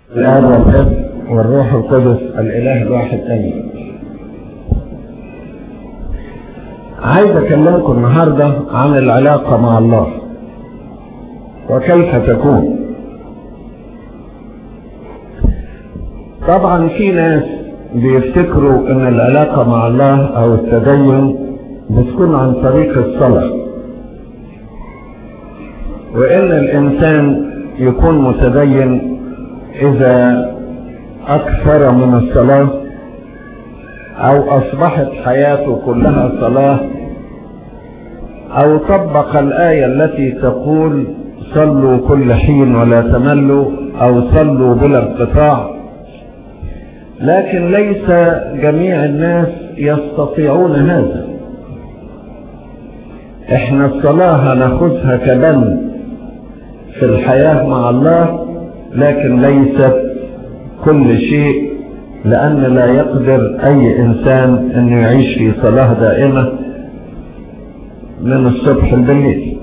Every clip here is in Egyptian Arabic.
الآب والابن والروح القدس الإله الواحد آمين. عايز أكلمكم النهاردة عن العلاقة مع الله وكيف تكون. طبعا في ناس بيفتكروا ان العلاقة مع الله او التدين بتكون عن طريق الصلاة وان الانسان يكون متدين اذا اكثر من الصلاة او اصبحت حياته كلها صلاة او طبق الاية التي تقول صلوا كل حين ولا تملوا او صلوا بلا انقطاع لكن ليس جميع الناس يستطيعون هذا احنا الصلاة هناخذها كبند في الحياة مع الله لكن ليست كل شيء لأن لا يقدر أي إنسان أنه يعيش في صلاة دائمة من الصبح بالليل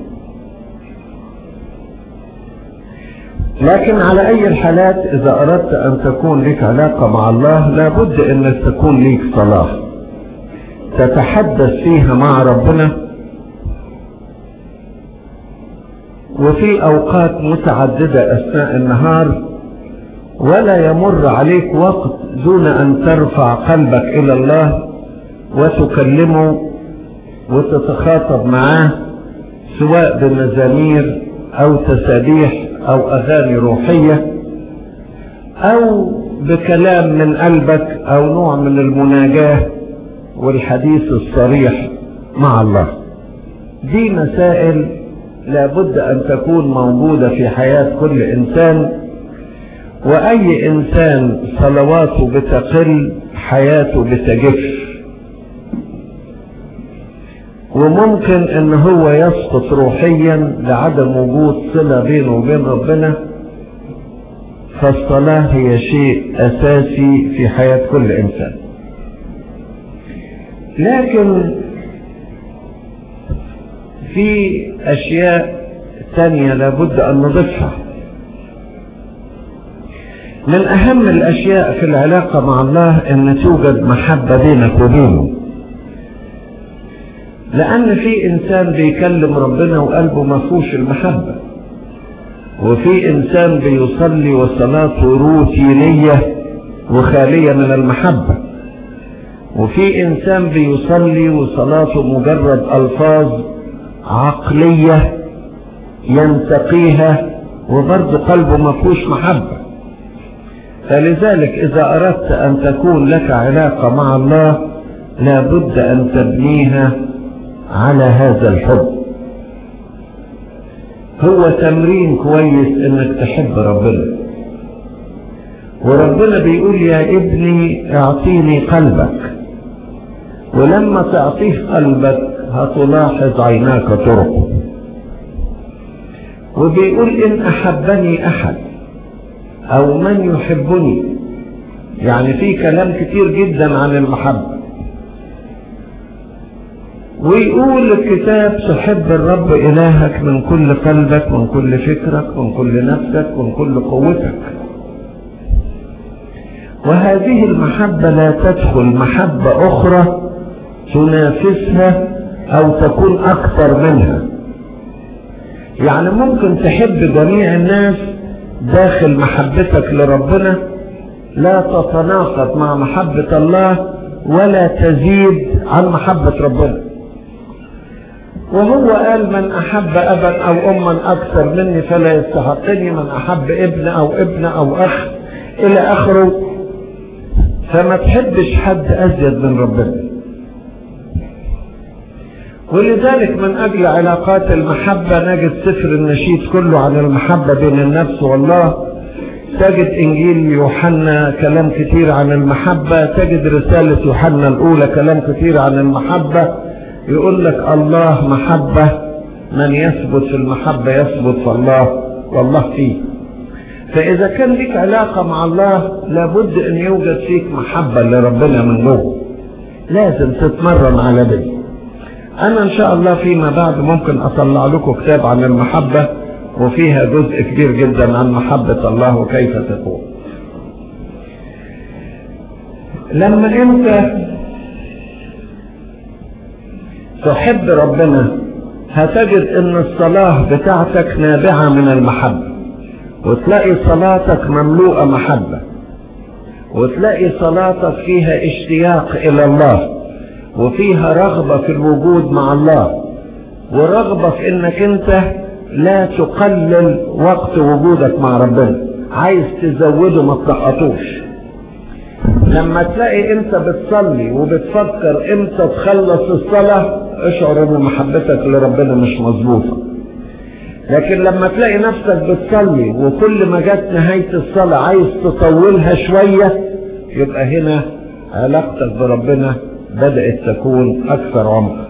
لكن على أي الحالات إذا أردت أن تكون لك علاقة مع الله لابد أن تكون لك صلاة تتحدث فيها مع ربنا وفي أوقات متعددة أثناء النهار ولا يمر عليك وقت دون أن ترفع قلبك إلى الله وتكلمه وتتخاطب معاه سواء بمزامير أو تسابيح او اغاني روحية او بكلام من قلبك او نوع من المناجاة والحديث الصريح مع الله دي مسائل لابد ان تكون موجودة في حياة كل انسان واي انسان صلواته بتقل حياته بتجف وممكن ان هو يسقط روحيا لعدم وجود صلة بينه وبين ربنا فالصلاة هي شيء اساسي في حياة كل انسان لكن في اشياء تانية لابد ان نضيفها من اهم الاشياء في العلاقة مع الله ان توجد محبة بينك وبينه لأن في إنسان بيكلم ربنا وقلبه ما فيهوش المحبة وفي إنسان بيصلي وصلاته روتينية وخالية من المحبة وفي إنسان بيصلي وصلاته مجرد ألفاظ عقلية ينتقيها وبرضه قلبه ما فيهوش محبة فلذلك إذا أردت أن تكون لك علاقة مع الله لابد أن تبنيها على هذا الحب هو تمرين كويس انك تحب ربنا وربنا بيقول يا ابني اعطيني قلبك ولما تعطيه قلبك هتلاحظ عيناك طرقه وبيقول ان احبني احد او من يحبني يعني في كلام كتير جدا عن المحبه ويقول الكتاب تحب الرب إلهك من كل قلبك من كل فكرك من كل نفسك من كل قوتك وهذه المحبة لا تدخل محبة أخرى تنافسها أو تكون أكثر منها يعني ممكن تحب جميع الناس داخل محبتك لربنا لا تتناقض مع محبة الله ولا تزيد عن محبة ربنا وهو قال من أحب أبا أو أما أكثر مني فلا يستحقني من أحب ابن أو ابن أو أخ إلى آخره فما تحبش حد أزيد من ربنا ولذلك من أجل علاقات المحبة نجد سفر النشيد كله عن المحبة بين النفس والله تجد إنجيل يوحنا كلام كتير عن المحبة تجد رسالة يوحنا الأولى كلام كتير عن المحبة يقول لك الله محبة من يثبت في المحبة يثبت في الله والله فيه فإذا كان لك علاقة مع الله لابد أن يوجد فيك محبة لربنا من جوه لازم تتمرن على دي أنا إن شاء الله فيما بعد ممكن أطلع لكم كتاب عن المحبة وفيها جزء كبير جدا عن محبة الله وكيف تكون لما انت تحب ربنا هتجد ان الصلاة بتاعتك نابعة من المحبة وتلاقي صلاتك مملوءة محبة وتلاقي صلاتك فيها اشتياق الى الله وفيها رغبة في الوجود مع الله ورغبة في انك انت لا تقلل وقت وجودك مع ربنا عايز تزوده ما تسقطوش لما تلاقي انت بتصلي وبتفكر امتى تخلص الصلاة اشعر ان محبتك لربنا مش مظبوطة لكن لما تلاقي نفسك بتصلي وكل ما جت نهاية الصلاة عايز تطولها شوية يبقى هنا علاقتك بربنا بدأت تكون أكثر عمقا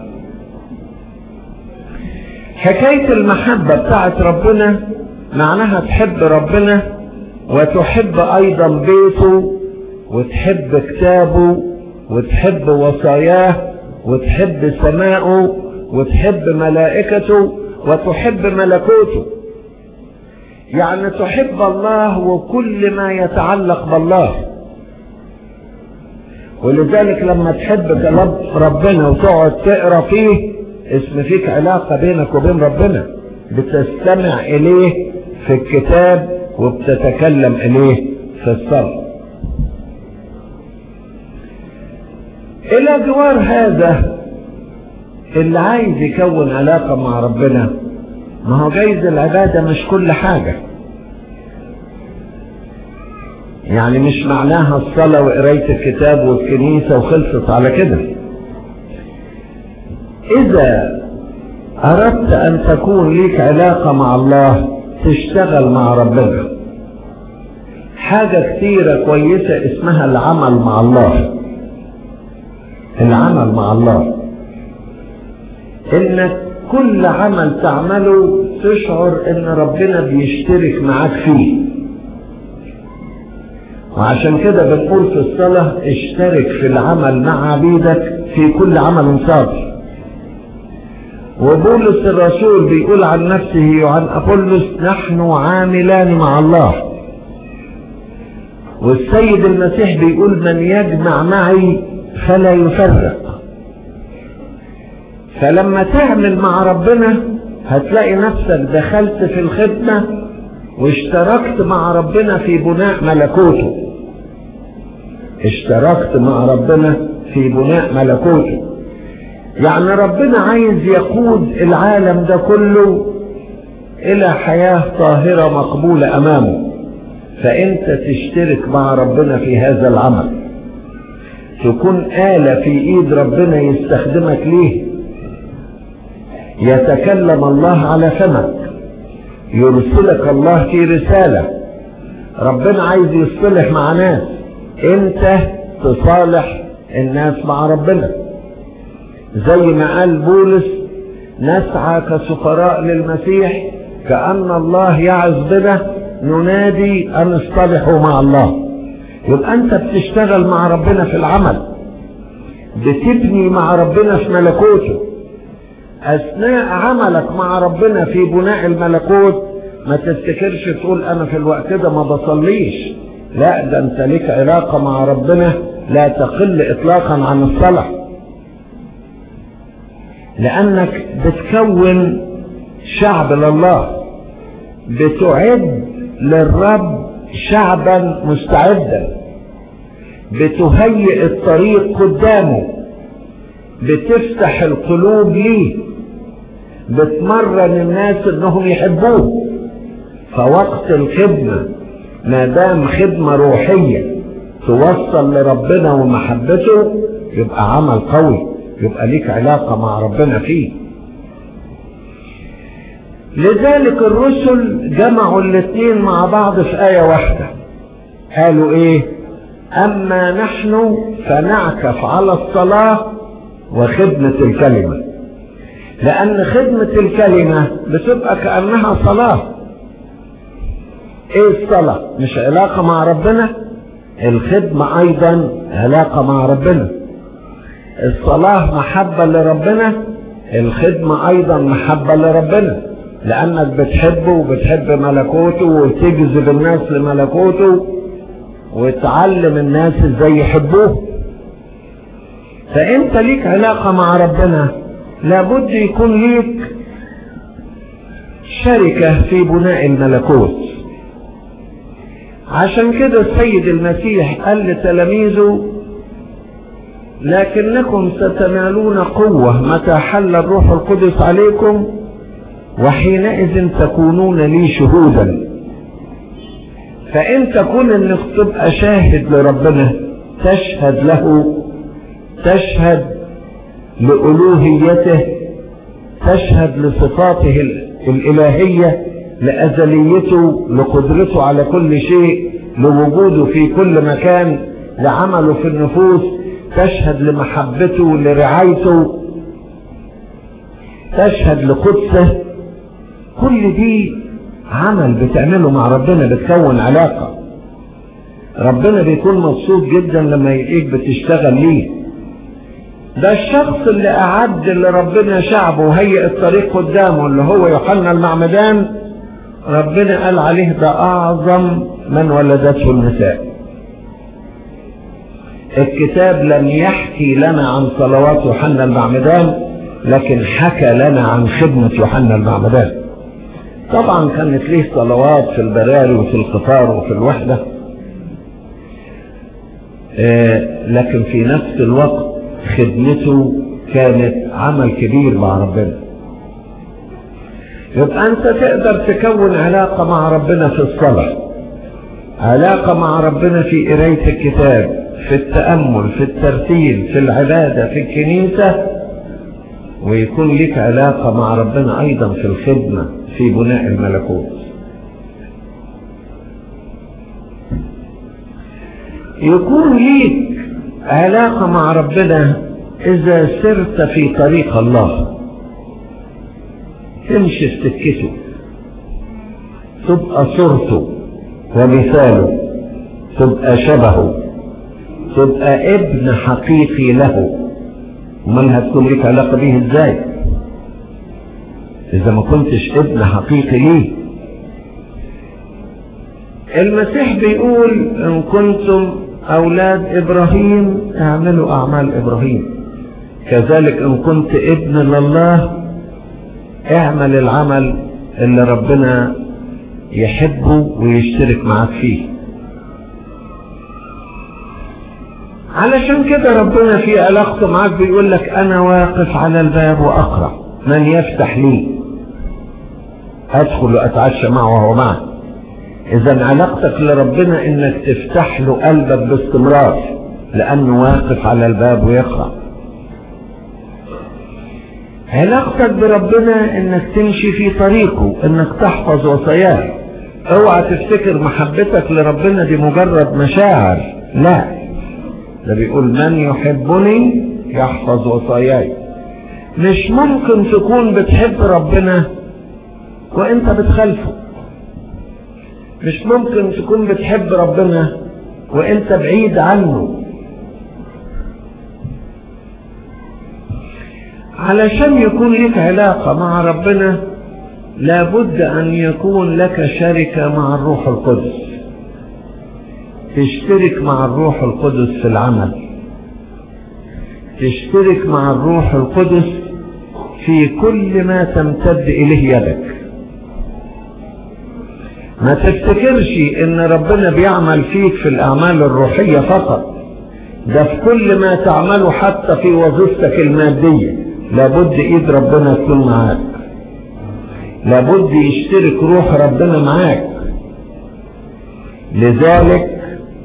حكاية المحبة بتاعت ربنا معناها تحب ربنا وتحب أيضا بيته وتحب كتابه وتحب وصاياه وتحب سماءه وتحب ملائكته وتحب ملكوته يعني تحب الله وكل ما يتعلق بالله ولذلك لما تحب كلام ربنا وتقعد تقرا فيه اسم فيك علاقة بينك وبين ربنا بتستمع إليه في الكتاب وبتتكلم إليه في الصلاة إلى جوار هذا اللي عايز يكون علاقة مع ربنا ما هو جايز العبادة مش كل حاجة يعني مش معناها الصلاة وقراية الكتاب والكنيسة وخلصت على كده إذا أردت أن تكون ليك علاقة مع الله تشتغل مع ربنا حاجة كتيرة كويسة اسمها العمل مع الله العمل مع الله انك كل عمل تعمله تشعر ان ربنا بيشترك معاك فيه وعشان كده بنقول في الصلاة اشترك في العمل مع عبيدك في كل عمل صادر وبولس الرسول بيقول عن نفسه وعن أبولس نحن عاملان مع الله والسيد المسيح بيقول من يجمع معي فلا يفرق فلما تعمل مع ربنا هتلاقي نفسك دخلت في الخدمة واشتركت مع ربنا في بناء ملكوته اشتركت مع ربنا في بناء ملكوته يعني ربنا عايز يقود العالم ده كله الى حياة طاهرة مقبولة امامه فانت تشترك مع ربنا في هذا العمل تكون آلة في ايد ربنا يستخدمك ليه يتكلم الله على فمك يرسلك الله في رسالة ربنا عايز يصطلح مع ناس انت تصالح الناس مع ربنا زي ما قال بولس نسعى كسفراء للمسيح كأن الله يعز بنا ننادي أن اصطلحوا مع الله يبقى أنت بتشتغل مع ربنا في العمل بتبني مع ربنا في ملكوته أثناء عملك مع ربنا في بناء الملكوت ما تفتكرش تقول أنا في الوقت ده ما بصليش لا ده أنت ليك علاقة مع ربنا لا تقل إطلاقا عن الصلاة لأنك بتكون شعب لله بتعد للرب شعبا مستعدا بتهيئ الطريق قدامه بتفتح القلوب ليه بتمرن الناس انهم يحبوه فوقت الخدمة ما دام خدمة روحية توصل لربنا ومحبته يبقى عمل قوي يبقى ليك علاقة مع ربنا فيه لذلك الرسل جمعوا الاثنين مع بعض في آية واحدة قالوا ايه اما نحن فنعكف على الصلاة وخدمة الكلمة لان خدمة الكلمة بتبقى كأنها صلاة ايه الصلاة مش علاقة مع ربنا الخدمة ايضا علاقة مع ربنا الصلاة محبة لربنا الخدمة ايضا محبة لربنا لانك بتحبه وبتحب ملكوته وتجذب الناس لملكوته وتعلم الناس ازاي يحبوه فانت ليك علاقة مع ربنا لابد يكون ليك شركة في بناء الملكوت عشان كده السيد المسيح قال لتلاميذه لكنكم ستنالون قوة متى حل الروح القدس عليكم وحينئذ تكونون لي شهودا فانت كون انك تبقى شاهد لربنا تشهد له تشهد لألوهيته تشهد لصفاته الإلهية لأزليته لقدرته على كل شيء لوجوده في كل مكان لعمله في النفوس تشهد لمحبته لرعايته تشهد لقدسه كل دي عمل بتعمله مع ربنا بتكون علاقة ربنا بيكون مبسوط جدا لما يلاقيك بتشتغل ليه ده الشخص اللي أعد لربنا شعبه وهيئ الطريق قدامه اللي هو يوحنا المعمدان ربنا قال عليه ده أعظم من ولدته النساء الكتاب لم يحكي لنا عن صلوات يوحنا المعمدان لكن حكى لنا عن خدمة يوحنا المعمدان طبعا كانت ليه صلوات في البراري وفي القطار وفي الوحدة آه لكن في نفس الوقت خدمته كانت عمل كبير مع ربنا يبقى انت تقدر تكون علاقة مع ربنا في الصلاة علاقة مع ربنا في قراية الكتاب في التأمل في الترتيل في العبادة في الكنيسة ويكون لك علاقة مع ربنا أيضا في الخدمة في بناء الملكوت يكون ليك علاقة مع ربنا إذا سرت في طريق الله تمشي في سكته تبقى صورته ومثاله تبقى شبهه تبقى ابن حقيقي له امال هتكون لك علاقة بيه ازاي اذا ما كنتش ابن حقيقي ليه المسيح بيقول ان كنتم اولاد ابراهيم اعملوا اعمال ابراهيم كذلك ان كنت ابن لله اعمل العمل اللي ربنا يحبه ويشترك معاك فيه علشان كده ربنا في علاقته معاك بيقول لك انا واقف على الباب واقرا من يفتح لي ادخل واتعشى معه وهو معه اذا علاقتك لربنا انك تفتح له قلبك باستمرار لانه واقف على الباب ويقرا علاقتك بربنا انك تمشي في طريقه انك تحفظ وصاياه اوعى تفتكر محبتك لربنا دي مجرد مشاعر لا ده بيقول من يحبني يحفظ وصاياي مش ممكن تكون بتحب ربنا وانت بتخالفه مش ممكن تكون بتحب ربنا وانت بعيد عنه علشان يكون لك علاقة مع ربنا لابد ان يكون لك شركة مع الروح القدس تشترك مع الروح القدس في العمل تشترك مع الروح القدس في كل ما تمتد اليه يدك ما تفتكرش ان ربنا بيعمل فيك في الاعمال الروحية فقط ده في كل ما تعمله حتى في وظيفتك المادية لابد ايد ربنا تكون معاك لابد يشترك روح ربنا معاك لذلك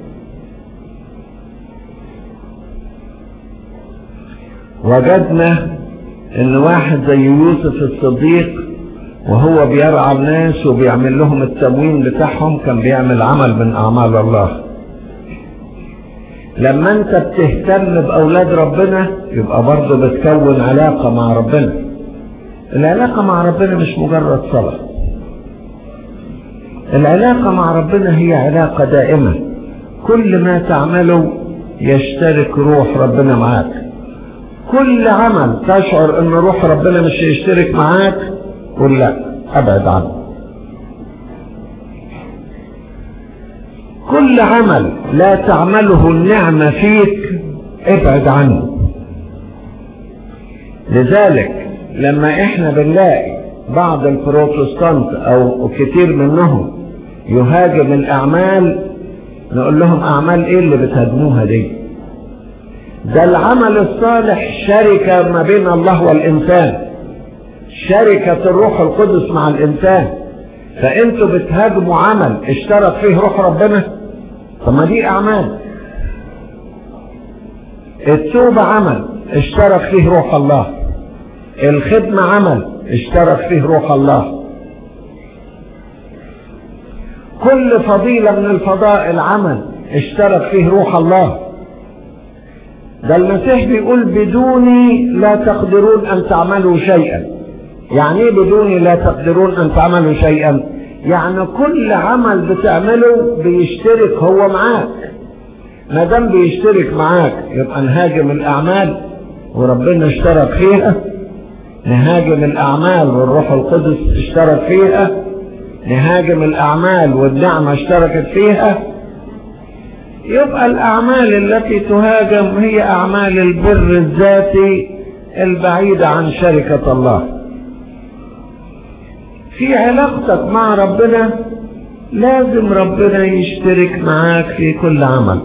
وجدنا ان واحد زي يوسف الصديق وهو بيرعى الناس وبيعمل لهم التموين بتاعهم كان بيعمل عمل من اعمال الله لما انت بتهتم باولاد ربنا يبقى برضه بتكون علاقة مع ربنا العلاقة مع ربنا مش مجرد صلاة العلاقة مع ربنا هي علاقة دائمة كل ما تعمله يشترك روح ربنا معاك كل عمل تشعر ان روح ربنا مش هيشترك معاك قول لا ابعد عنه كل عمل لا تعمله النعمة فيك ابعد عنه لذلك لما احنا بنلاقي بعض البروتستانت او كتير منهم يهاجم الاعمال نقول لهم اعمال ايه اللي بتهاجموها دي ده العمل الصالح شركة ما بين الله والانسان شركة الروح القدس مع الانسان فانتوا بتهاجموا عمل اشترك فيه روح ربنا طب ما دي اعمال التوبة عمل اشترك فيه روح الله الخدمة عمل اشترك فيه روح الله كل فضيلة من الفضائل عمل اشترك فيه روح الله ده المسيح بيقول بدوني لا تقدرون ان تعملوا شيئا يعني ايه بدوني لا تقدرون ان تعملوا شيئا يعني كل عمل بتعمله بيشترك هو معاك ما دام بيشترك معاك يبقى نهاجم الاعمال وربنا اشترك فيها نهاجم الاعمال والروح القدس اشترك فيها نهاجم الاعمال والنعمه اشتركت فيها يبقى الاعمال التي تهاجم هي اعمال البر الذاتي البعيده عن شركه الله في علاقتك مع ربنا لازم ربنا يشترك معاك في كل عمل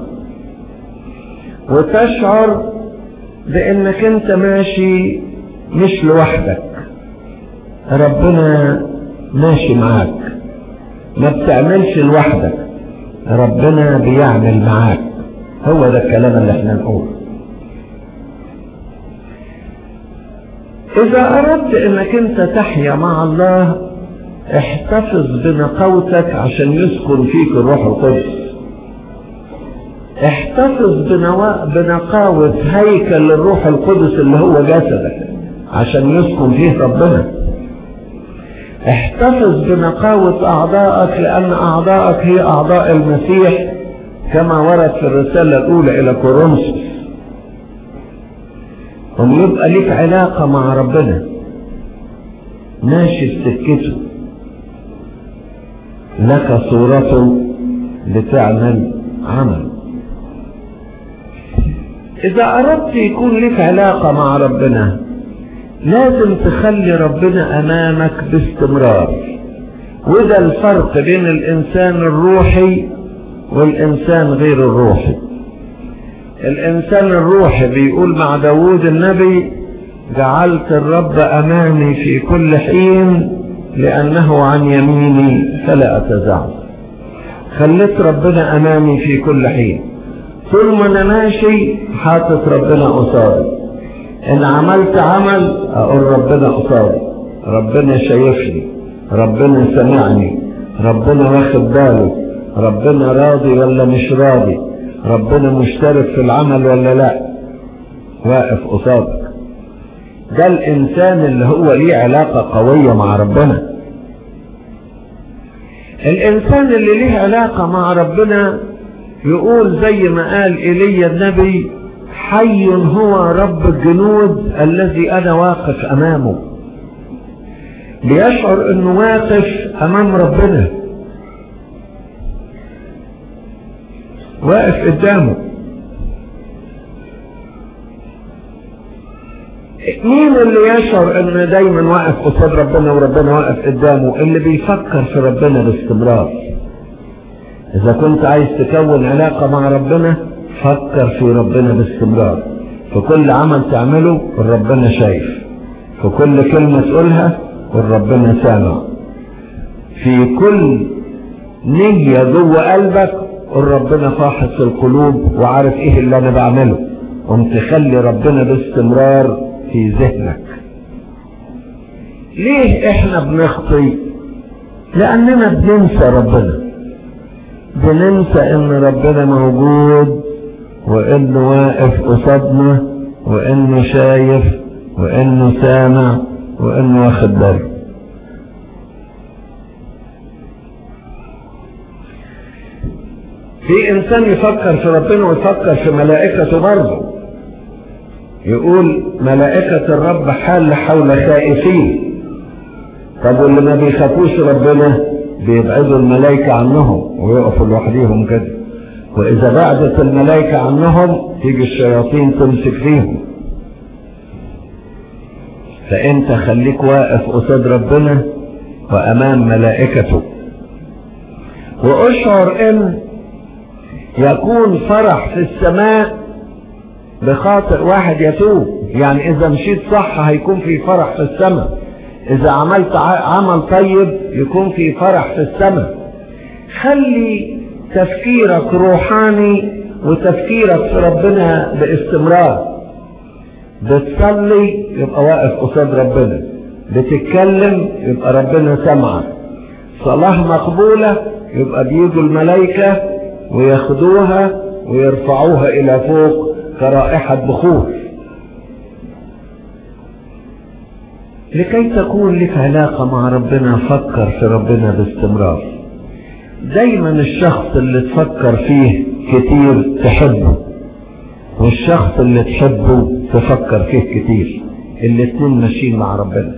وتشعر بانك انت ماشي مش لوحدك ربنا ماشي معاك ما بتعملش لوحدك ربنا بيعمل معاك هو ده الكلام اللي احنا نقوله اذا اردت انك انت تحيا مع الله احتفظ بنقاوتك عشان يسكن فيك الروح القدس احتفظ بنوا... بنقاوة هيكل الروح القدس اللي هو جسدك عشان يسكن فيه ربنا احتفظ بنقاوة أعضائك لأن أعضائك هي أعضاء المسيح كما ورد في الرسالة الأولى إلى كورنثوس ويبقى ليك علاقة مع ربنا ماشي في سكته لك صورته لتعمل عمل إذا أردت يكون لك علاقة مع ربنا لازم تخلي ربنا أمامك باستمرار وده الفرق بين الإنسان الروحي والإنسان غير الروحي الإنسان الروحي بيقول مع داود النبي جعلت الرب أمامي في كل حين لأنه عن يميني فلا أتزعم خليت ربنا أمامي في كل حين طول ما أنا ماشي حاطط ربنا قصادي إن عملت عمل أقول ربنا قصادي ربنا شايفني ربنا سمعني ربنا واخد باله ربنا راضي ولا مش راضي ربنا مشترك في العمل ولا لا واقف قصادك ده الانسان اللي هو ليه علاقة قوية مع ربنا الانسان اللي ليه علاقة مع ربنا يقول زي ما قال ايليا النبي حي هو رب الجنود الذي انا واقف امامه بيشعر انه واقف امام ربنا واقف قدامه مين اللي يشعر ان دايما واقف قصاد ربنا وربنا واقف قدامه اللي بيفكر في ربنا باستمرار اذا كنت عايز تكون علاقة مع ربنا فكر في ربنا باستمرار في كل عمل تعمله ربنا شايف في كل كلمة تقولها ربنا سامع في كل نية جوه قلبك ربنا فاحص القلوب وعارف ايه اللي انا بعمله قمت خلي ربنا باستمرار في ذهنك ليه احنا بنخطي لاننا بننسى ربنا بننسى ان ربنا موجود وانه واقف قصادنا وانه شايف وانه سامع وانه واخد باله في انسان يفكر في ربنا ويفكر في ملائكته برضه يقول ملائكة الرب حال حول خائفين طب واللي ما بيخافوش ربنا بيبعدوا الملائكة عنهم ويقفوا لوحديهم كده وإذا بعدت الملائكة عنهم تيجي الشياطين تمسك فيهم فانت خليك واقف قصاد ربنا وامام ملائكته واشعر ان يكون فرح في السماء بخاطر واحد يتوب يعني اذا مشيت صح هيكون في فرح في السماء اذا عملت عمل طيب يكون في فرح في السماء خلي تفكيرك روحاني وتفكيرك في ربنا باستمرار بتصلي يبقى واقف قصاد ربنا بتتكلم يبقى ربنا سمعك صلاة مقبولة يبقى بيجوا الملائكة وياخدوها ويرفعوها إلى فوق كرائحة بخور لكي تكون لك علاقة مع ربنا فكر في ربنا باستمرار دايما الشخص اللي تفكر فيه كتير تحبه والشخص اللي تحبه تفكر فيه كتير الاتنين ماشيين مع ربنا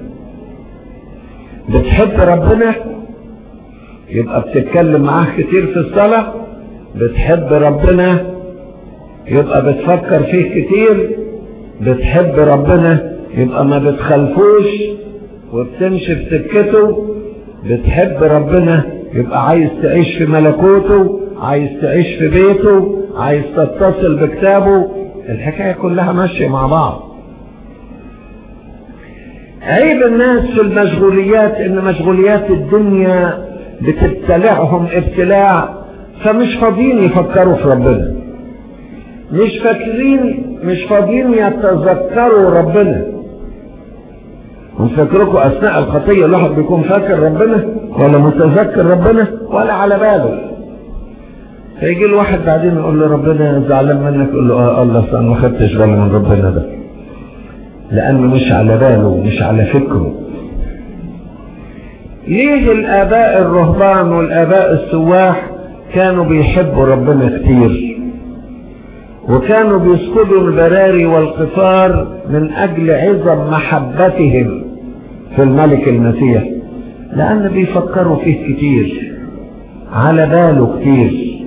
بتحب ربنا يبقى بتتكلم معاه كتير في الصلاة بتحب ربنا يبقى بتفكر فيه كتير بتحب ربنا يبقى ما بتخلفوش وبتمشي في سكته بتحب ربنا يبقى عايز تعيش في ملكوته عايز تعيش في بيته عايز تتصل بكتابه الحكاية كلها ماشية مع بعض عيب الناس في المشغوليات ان مشغوليات الدنيا بتبتلعهم ابتلاع فمش فاضيين يفكروا في ربنا مش فاكرين مش فاضيين يتذكروا ربنا هم فاكركم اثناء الخطيه الواحد بيكون فاكر ربنا ولا متذكر ربنا ولا على باله فيجي الواحد بعدين يقول له ربنا زعلان منك يقول له اه الله انا ما خدتش بالي من ربنا ده لانه مش على باله مش على فكره ليه الاباء الرهبان والاباء السواح كانوا بيحبوا ربنا كتير وكانوا بيسكبوا البراري والقفار من اجل عظم محبتهم في الملك المسيح لان بيفكروا فيه كتير على باله كتير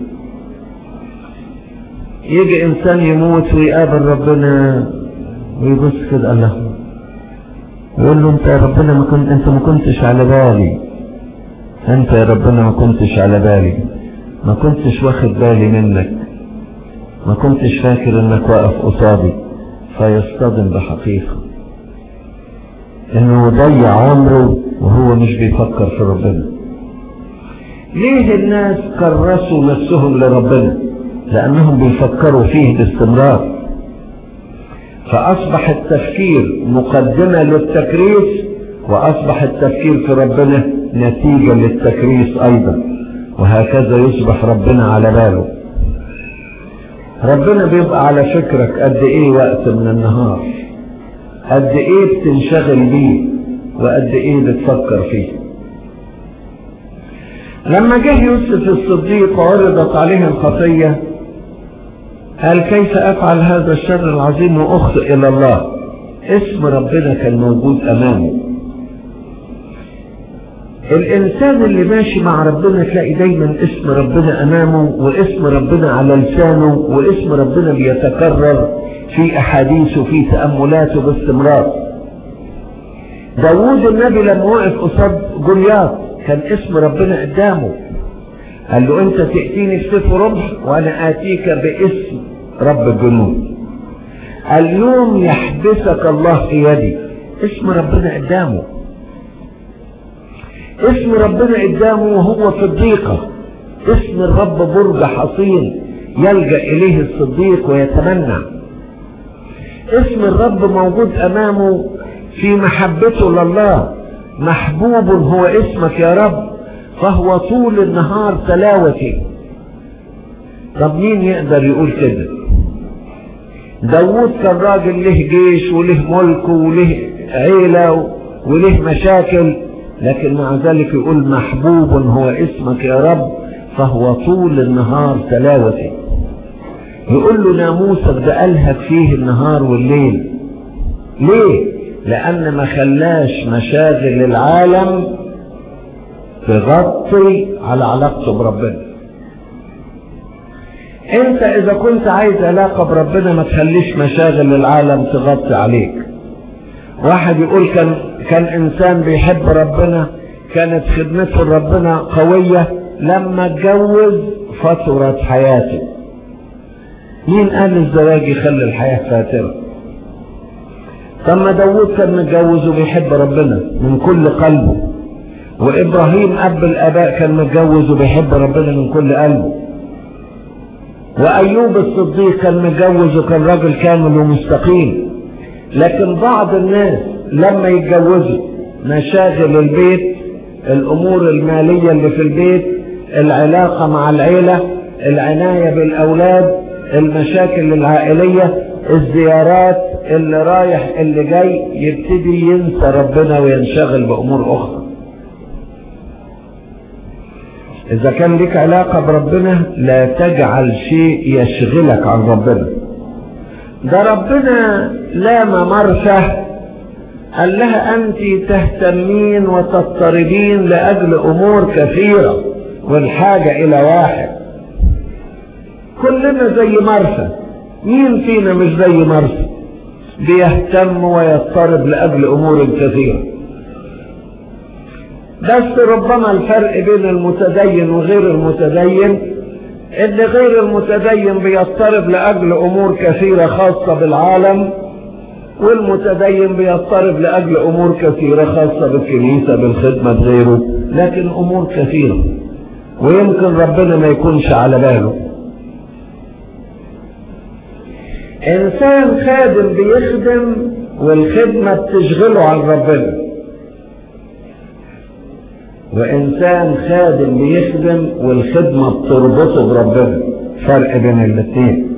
يجي انسان يموت ويقابل ربنا ويبص كده الله يقول له انت يا ربنا ما كنت انت ما كنتش على بالي انت يا ربنا ما كنتش على بالي ما كنتش واخد بالي منك ما كنتش فاكر انك واقف قصادي فيصطدم بحقيقة انه ضيع عمره وهو مش بيفكر في ربنا ليه الناس كرسوا نفسهم لربنا لانهم بيفكروا فيه باستمرار فاصبح التفكير مقدمة للتكريس واصبح التفكير في ربنا نتيجة للتكريس ايضا وهكذا يصبح ربنا على باله ربنا بيبقى على فكرك قد ايه وقت من النهار قد ايه بتنشغل بيه وقد ايه بتفكر فيه لما جه يوسف الصديق وعرضت عليه الخطية قال كيف افعل هذا الشر العظيم واخطئ الى الله اسم ربنا كان موجود امامه الانسان اللي ماشي مع ربنا تلاقي دايما اسم ربنا امامه واسم ربنا على لسانه واسم ربنا بيتكرر في احاديثه في تاملاته باستمرار داوود النبي لما وقف قصاد جولياث كان اسم ربنا قدامه قال له انت تاتيني بسيف رمح وانا اتيك باسم رب الجنود اليوم يحبسك الله في يدي اسم ربنا قدامه اسم ربنا قدامه وهو في الضيقة اسم الرب برج حصين يلجأ إليه الصديق ويتمنى اسم الرب موجود أمامه في محبته لله محبوب هو اسمك يا رب فهو طول النهار تلاوتي طب مين يقدر يقول كده داوود كان راجل له جيش وله ملك وله عيلة وله مشاكل لكن مع ذلك يقول محبوب هو اسمك يا رب فهو طول النهار تلاوتي يقول له ناموسك ده ألهك فيه النهار والليل ليه لأن ما خلاش مشاغل العالم تغطي على علاقته بربنا انت اذا كنت عايز علاقة بربنا ما تخليش مشاغل العالم تغطي عليك واحد يقول كان كان انسان بيحب ربنا كانت خدمته لربنا قوية لما اتجوز فترت حياته مين قال الزواج يخلي الحياة فاترة طب ما داوود كان متجوز وبيحب ربنا من كل قلبه وابراهيم اب الاباء كان متجوز وبيحب ربنا من كل قلبه وايوب الصديق كان متجوز وكان راجل كامل ومستقيم لكن بعض الناس لما يتجوزوا مشاغل البيت الامور المالية اللي في البيت العلاقة مع العيلة العناية بالاولاد المشاكل العائلية الزيارات اللي رايح اللي جاي يبتدي ينسى ربنا وينشغل بامور اخرى اذا كان لك علاقة بربنا لا تجعل شيء يشغلك عن ربنا ده ربنا لام مرسى قال لها انت تهتمين وتضطربين لاجل امور كثيرة والحاجة الى واحد كلنا زي مرسى مين فينا مش زي مرسى بيهتم ويضطرب لاجل امور كثيره بس ربما الفرق بين المتدين وغير المتدين ان غير المتدين بيضطرب لاجل امور كثيره خاصه بالعالم والمتدين بيضطرب لاجل امور كثيره خاصه بالكنيسه بالخدمه بغيره لكن امور كثيره ويمكن ربنا ما يكونش على باله انسان خادم بيخدم والخدمه بتشغله عن ربنا وانسان خادم بيخدم والخدمة بتربطه بربنا فرق بين الاثنين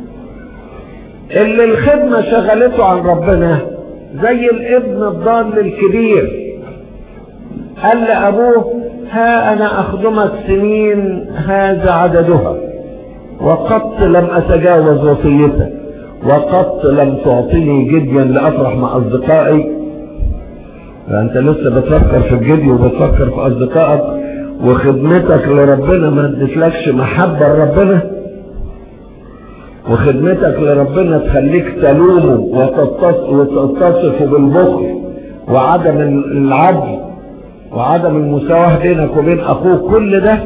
اللي الخدمة شغلته عن ربنا زي الابن الضال الكبير قال لأبوه ها أنا أخدمك سنين هذا عددها وقد لم أتجاوز وصيتك وقد لم تعطيني جديا لأفرح مع أصدقائي فانت لسه بتفكر في الجدي وبتفكر في اصدقائك وخدمتك لربنا ما ادتلكش محبة لربنا وخدمتك لربنا تخليك تلومه وتتصف بالبخل وعدم العدل وعدم المساواة بينك وبين اخوك كل ده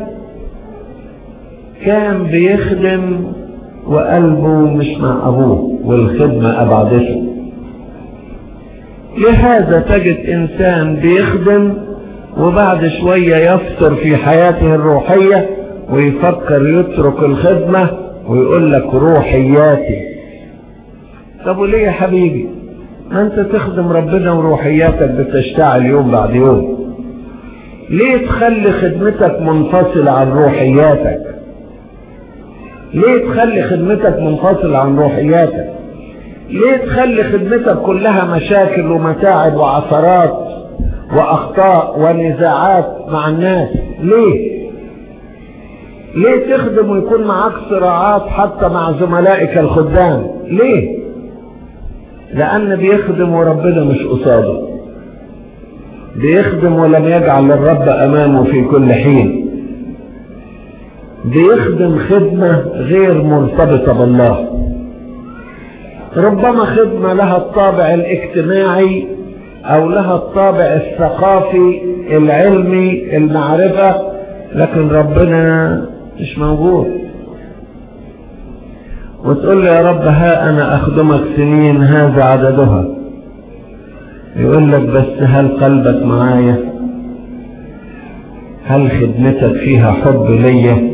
كان بيخدم وقلبه مش مع ابوه والخدمة ابعدته لهذا تجد انسان بيخدم وبعد شوية يفطر في حياته الروحية ويفكر يترك الخدمة ويقول لك روحياتي طب وليه يا حبيبي ما انت تخدم ربنا وروحياتك بتشتعل يوم بعد يوم ليه تخلي خدمتك منفصلة عن روحياتك ليه تخلي خدمتك منفصلة عن روحياتك ليه تخلي خدمتك كلها مشاكل ومتاعب وعثرات واخطاء ونزاعات مع الناس ليه ليه تخدم ويكون معاك صراعات حتى مع زملائك الخدام ليه لان بيخدم وربنا مش قصاده بيخدم ولم يجعل الرب امامه في كل حين بيخدم خدمة غير مرتبطة بالله ربما خدمة لها الطابع الاجتماعي او لها الطابع الثقافي العلمي المعرفة لكن ربنا مش موجود وتقول لي يا رب ها انا اخدمك سنين هذا عددها يقول لك بس هل قلبك معايا هل خدمتك فيها حب ليا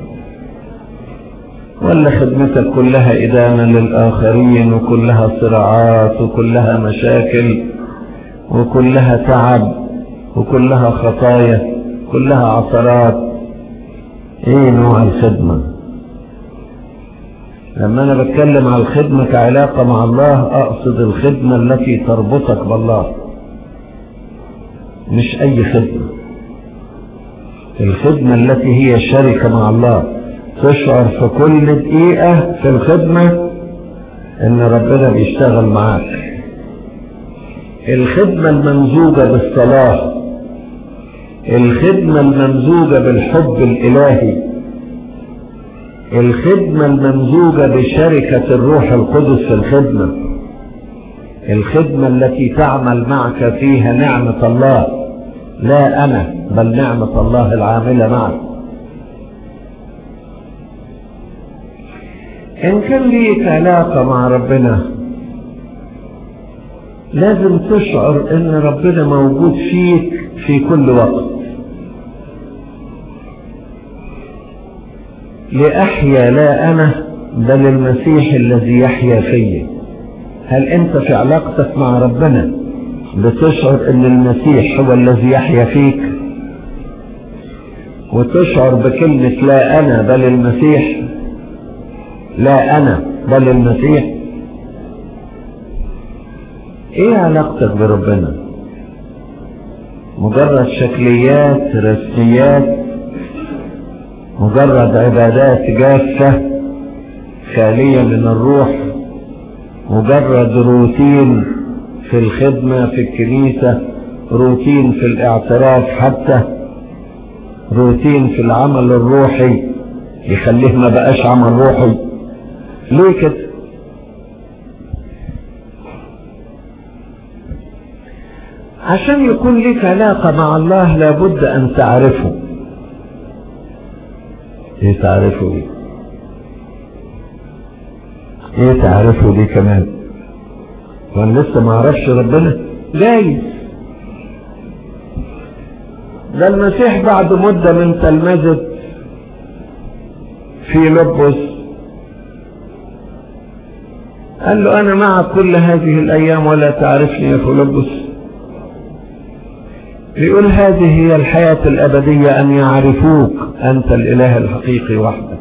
ولا خدمتك كلها إدانة للآخرين وكلها صراعات وكلها مشاكل وكلها تعب وكلها خطايا كلها عثرات ايه نوع الخدمة لما انا بتكلم على الخدمة كعلاقة مع الله اقصد الخدمة التي تربطك بالله مش اي خدمة الخدمة التي هي شركة مع الله تشعر في كل دقيقة في الخدمة ان ربنا بيشتغل معاك الخدمة الممزوجة بالصلاة الخدمة الممزوجة بالحب الإلهي الخدمة الممزوجة بشركة الروح القدس في الخدمة الخدمة التي تعمل معك فيها نعمة الله لا أنا بل نعمة الله العاملة معك إن كان ليك علاقة مع ربنا لازم تشعر إن ربنا موجود فيك في كل وقت لأحيا لا أنا بل المسيح الذي يحيا فيا هل أنت في علاقتك مع ربنا بتشعر أن المسيح هو الذي يحيا فيك وتشعر بكلمة لا أنا بل المسيح لا أنا بل المسيح إيه علاقتك بربنا مجرد شكليات رسميات مجرد عبادات جافة خالية من الروح مجرد روتين في الخدمة في الكنيسة روتين في الاعتراف حتى روتين في العمل الروحي يخليه ما بقاش عمل روحي ليه كده عشان يكون لك علاقة مع الله لابد ان تعرفه ايه تعرفه دي ايه تعرفه دي كمان وانا لسه ما اعرفش ربنا جايز ده المسيح بعد مدة من تلمذة في لبس قال له انا معك كل هذه الايام ولا تعرفني يا فيلبس بيقول هذه هي الحياة الابدية ان يعرفوك انت الاله الحقيقي وحدك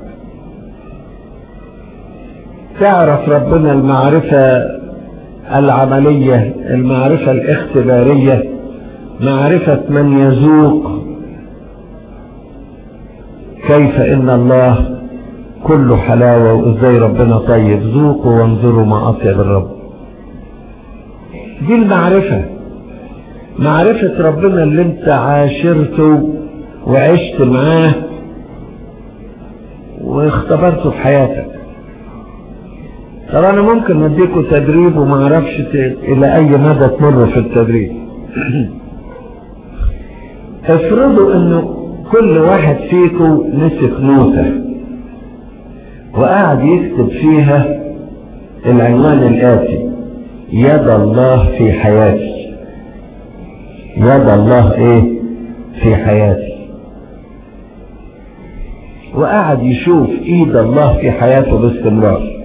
تعرف ربنا المعرفة العملية المعرفة الاختبارية معرفة من يذوق كيف ان الله كله حلاوة وازاي ربنا طيب ذوقوا وانظروا ما اطيب الرب دي المعرفة معرفة ربنا اللي انت عاشرته وعشت معاه واختبرته في حياتك طب انا ممكن اديكوا تدريب وما اعرفش الى اي مدى تمر في التدريب افرضوا انه كل واحد فيكم مسك نوتة وقعد يكتب فيها العنوان الآتي يد الله في حياتي يد الله ايه في حياتي وقعد يشوف ايد الله في حياته باستمرار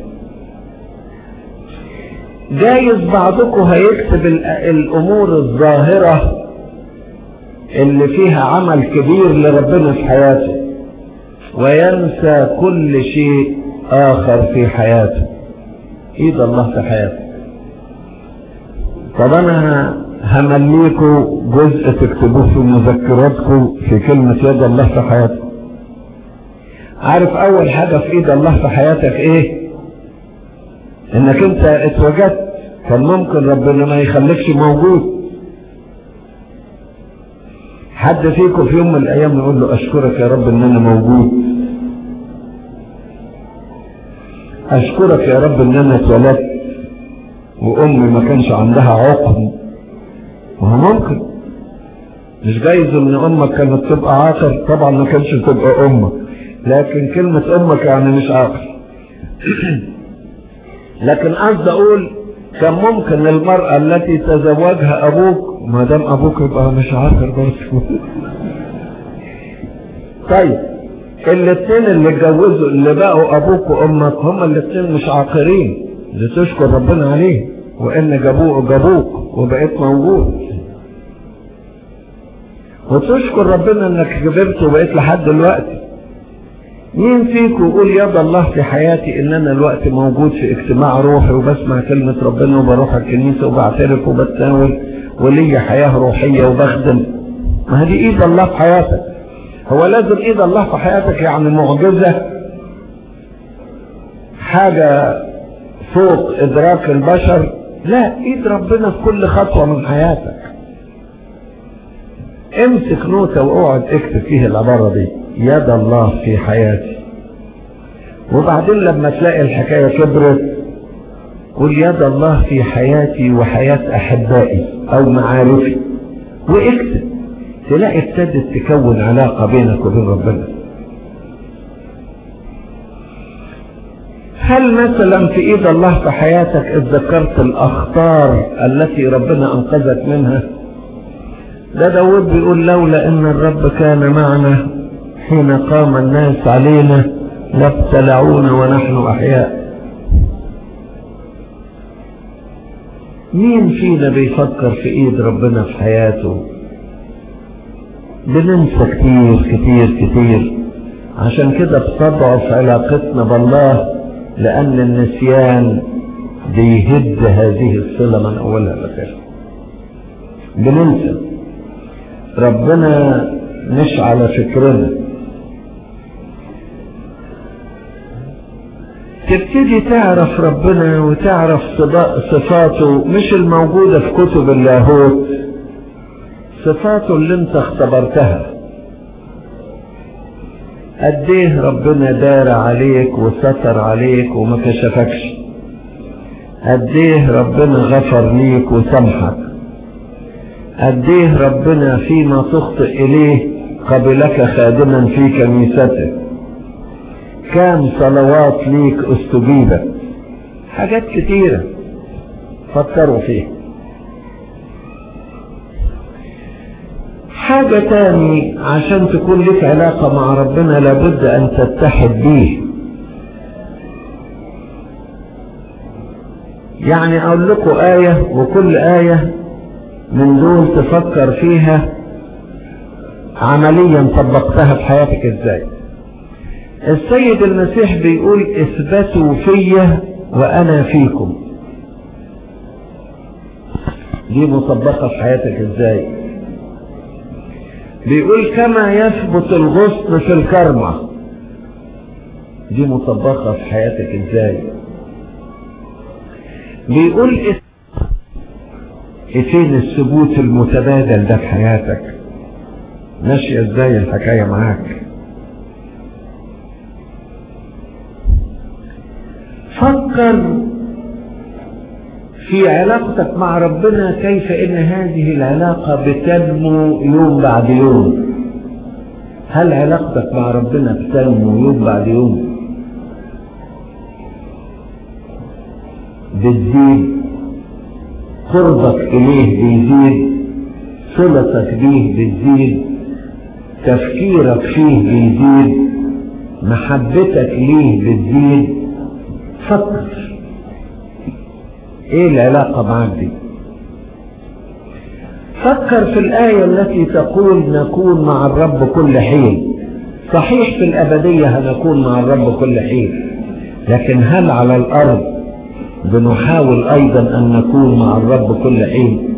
جايز بعضكم هيكتب الامور الظاهرة اللي فيها عمل كبير لربنا في حياته وينسى كل شيء اخر في حياته ايد الله في حياته طب انا همليكوا جزء تكتبوه في مذكراتكم في كلمة يد الله في حياتك عارف اول حاجة في ايد الله في حياتك ايه انك انت اتوجدت كان ممكن ربنا ما يخليكش موجود حد فيكم في يوم من الايام يقول له اشكرك يا رب ان انا موجود اشكرك يا رب ان انا اتولدت وامي ما كانش عندها عقم ما هو ممكن مش جايز ان امك كانت تبقى عاقل طبعا ما كانش تبقى امك لكن كلمة امك يعني مش عاقل لكن قصد اقول كان ممكن المرأة التي تزوجها ابوك ما دام ابوك يبقى مش عاقل برضه طيب الاثنين اللي اتجوزوا اللي بقوا ابوك وامك هما الاثنين مش عاقرين اللي تشكر ربنا عليه وان جابوك جابوك وبقيت موجود وتشكر ربنا انك كبرت وبقيت لحد دلوقتي مين فيكم يقول يد الله في حياتي ان انا الوقت موجود في اجتماع روحي وبسمع كلمة ربنا وبروح الكنيسة وبعترف وبتناول ولي حياة روحية وبخدم ما هذه ايد الله في حياتك هو لازم ايد الله في حياتك يعني معجزة حاجة فوق ادراك البشر لا ايد ربنا في كل خطوة من حياتك امسك نوتة واقعد اكتب فيها العبارة دي يد الله في حياتي وبعدين لما تلاقي الحكاية كبرت قل يد الله في حياتي وحياة أحبائي أو معارفي واكتب تلاقي ابتدت تكون علاقة بينك وبين ربنا هل مثلا في ايد الله في حياتك اتذكرت الاخطار التي ربنا انقذك منها ده داود بيقول لولا ان الرب كان معنا حين قام الناس علينا لابتلعونا ونحن احياء مين فينا بيفكر في ايد ربنا في حياته بننسى كتير كتير كتير عشان كده بتضعف علاقتنا بالله لأن النسيان بيهد هذه الصلة من أولها لآخرها بننسى ربنا مش على فكرنا تبتدي تعرف ربنا وتعرف صفاته مش الموجودة في كتب اللاهوت صفاته اللي انت اختبرتها قد ايه ربنا دار عليك وستر عليك وما كشفكش قد ايه ربنا غفر ليك وسامحك قد ايه ربنا فيما تخطئ اليه قبلك خادما في كنيسته كام صلوات ليك استجيبت حاجات كتيرة فكروا فيها حاجة تاني عشان تكون لك علاقة مع ربنا لابد أن تتحد بيه يعني أقول لكم آية وكل آية من دول تفكر فيها عمليا طبقتها في حياتك ازاي السيد المسيح بيقول اثبتوا فيا وانا فيكم دي مطبقة في حياتك ازاي بيقول كما يثبت الغصن في الكرمة دي مطبقة في حياتك ازاي بيقول فين الثبوت المتبادل ده في حياتك ماشية ازاي الحكاية معاك فكر في علاقتك مع ربنا كيف ان هذه العلاقة بتنمو يوم بعد يوم هل علاقتك مع ربنا بتنمو يوم بعد يوم بتزيد قربك اليه بيزيد صلتك بيه بتزيد تفكيرك فيه بيزيد محبتك ليه بتزيد فكر ايه العلاقة معك دي فكر في الآية التي تقول نكون مع الرب كل حين صحيح في الأبدية هنكون مع الرب كل حين لكن هل على الأرض بنحاول أيضا أن نكون مع الرب كل حين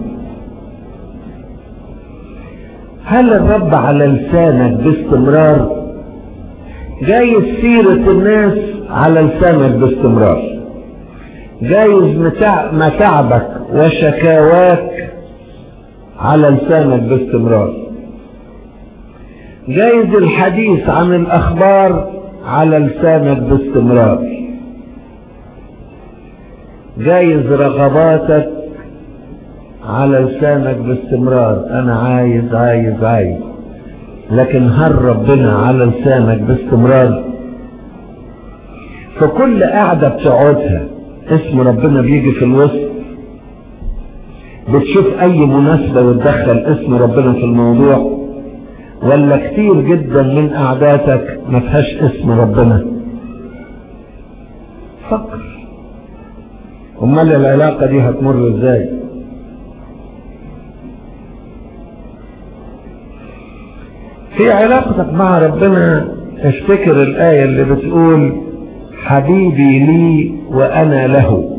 هل الرب على لسانك باستمرار جايز سيرة الناس على لسانك باستمرار جايز متعبك وشكاواك على لسانك باستمرار جايز الحديث عن الأخبار على لسانك باستمرار جايز رغباتك على لسانك باستمرار أنا عايز عايز عايز لكن هل ربنا على لسانك باستمرار فكل قعدة بتقعدها اسم ربنا بيجي في الوسط بتشوف اي مناسبة وتدخل اسم ربنا في الموضوع ولا كتير جدا من قعداتك ما فيهاش اسم ربنا فكر امال العلاقة دي هتمر ازاي في علاقتك مع ربنا افتكر الآية اللي بتقول حبيبي لي وأنا له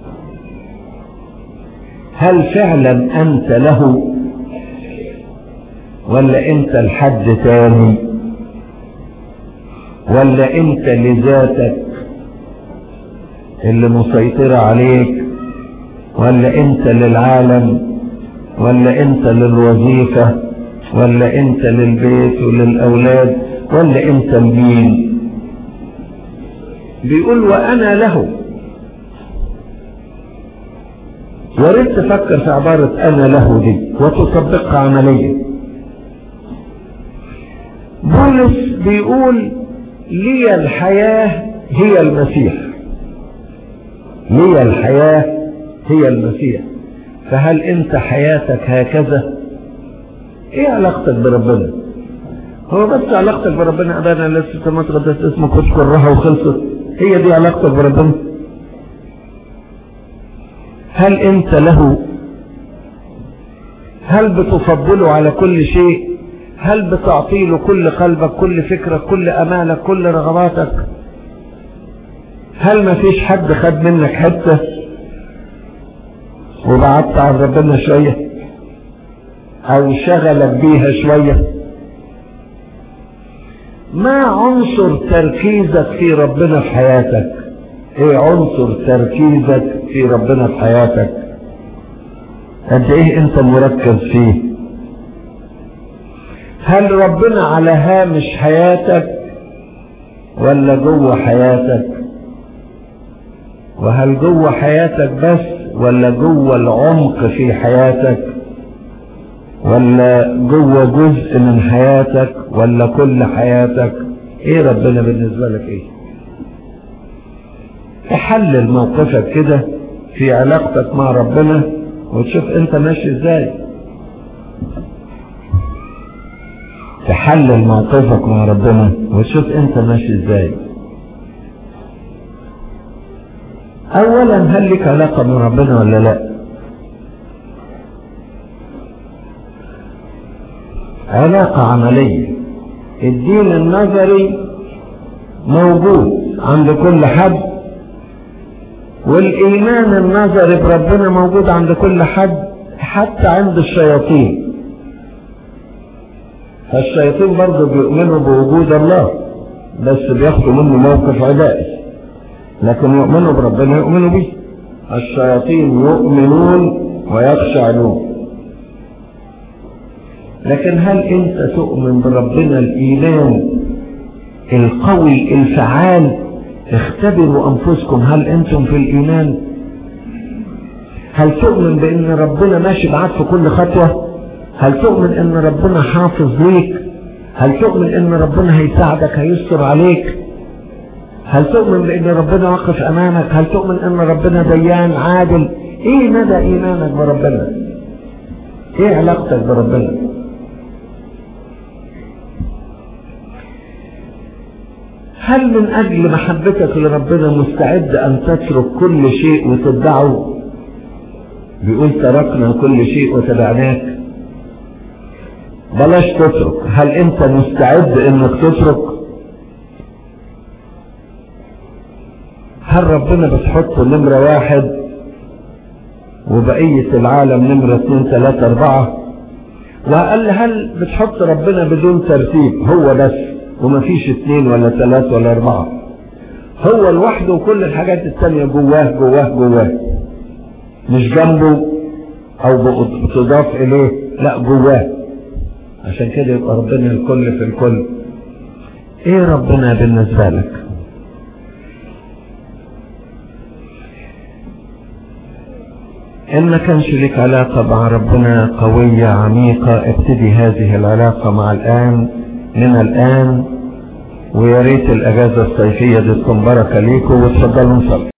هل فعلا أنت له ولا أنت لحد تاني ولا أنت لذاتك اللي مسيطرة عليك ولا أنت للعالم ولا أنت للوظيفة ولا أنت للبيت وللأولاد ولا أنت لمين بيقول وأنا له يا ريت تفكر في عبارة أنا له دي وتطبقها عمليا بولس بيقول لي الحياة هي المسيح لي الحياة هي المسيح فهل انت حياتك هكذا ايه علاقتك بربنا هو بس علاقتك بربنا ابانا لسه ما تقدس اسمك واذكر راها وخلصت هي دي علاقتك بربنا هل انت له هل بتفضله على كل شيء هل بتعطي له كل قلبك كل فكرك كل امالك كل رغباتك هل ما فيش حد خد منك حته وبعدت عن ربنا شويه او شغلك بيها شويه ما عنصر تركيزك في ربنا في حياتك ايه عنصر تركيزك في ربنا في حياتك قد ايه انت مركز فيه هل ربنا على هامش حياتك ولا جوه حياتك وهل جوه حياتك بس ولا جوه العمق في حياتك ولا جوه جزء من حياتك ولا كل حياتك ايه ربنا بالنسبة لك ايه تحلل موقفك كده في علاقتك مع ربنا وتشوف انت ماشي ازاي تحلل موقفك مع ربنا وتشوف انت ماشي ازاي اولا هل لك علاقة مع ربنا ولا لا علاقة عملية الدين النظري موجود عند كل حد والايمان النظري بربنا موجود عند كل حد حتى عند الشياطين فالشياطين برضه بيؤمنوا بوجود الله بس بياخدوا منه موقف عدائي لكن يؤمنوا بربنا يؤمنوا به الشياطين يؤمنون ويخشعون لكن هل انت تؤمن بربنا الايمان القوي الفعال اختبروا انفسكم هل انتم في الايمان هل تؤمن بان ربنا ماشي معاك في كل خطوه هل تؤمن ان ربنا حافظ ليك هل تؤمن ان ربنا هيساعدك هيستر عليك هل تؤمن بان ربنا واقف امامك هل تؤمن ان ربنا ديان عادل ايه مدى ايمانك بربنا ايه علاقتك بربنا هل من اجل محبتك لربنا مستعد ان تترك كل شيء وتتبعه بيقول تركنا كل شيء وتبعناك بلاش تترك هل انت مستعد انك تترك هل ربنا بتحطه نمرة واحد وبقية العالم نمرة اثنين ثلاثة اربعة وقال هل بتحط ربنا بدون ترتيب هو بس ومفيش اثنين ولا ثلاثة ولا اربعة هو لوحده وكل الحاجات التانية جواه جواه جواه مش جنبه او بتضاف اليه لا جواه عشان كده يبقى ربنا الكل في الكل ايه ربنا بالنسبة لك ان ما كانش لك علاقة مع ربنا قوية عميقة ابتدي هذه العلاقة مع الان من الان ويا ريت الاجازة الصيفية دي تكون بركة ليكم وتفضلوا نصلي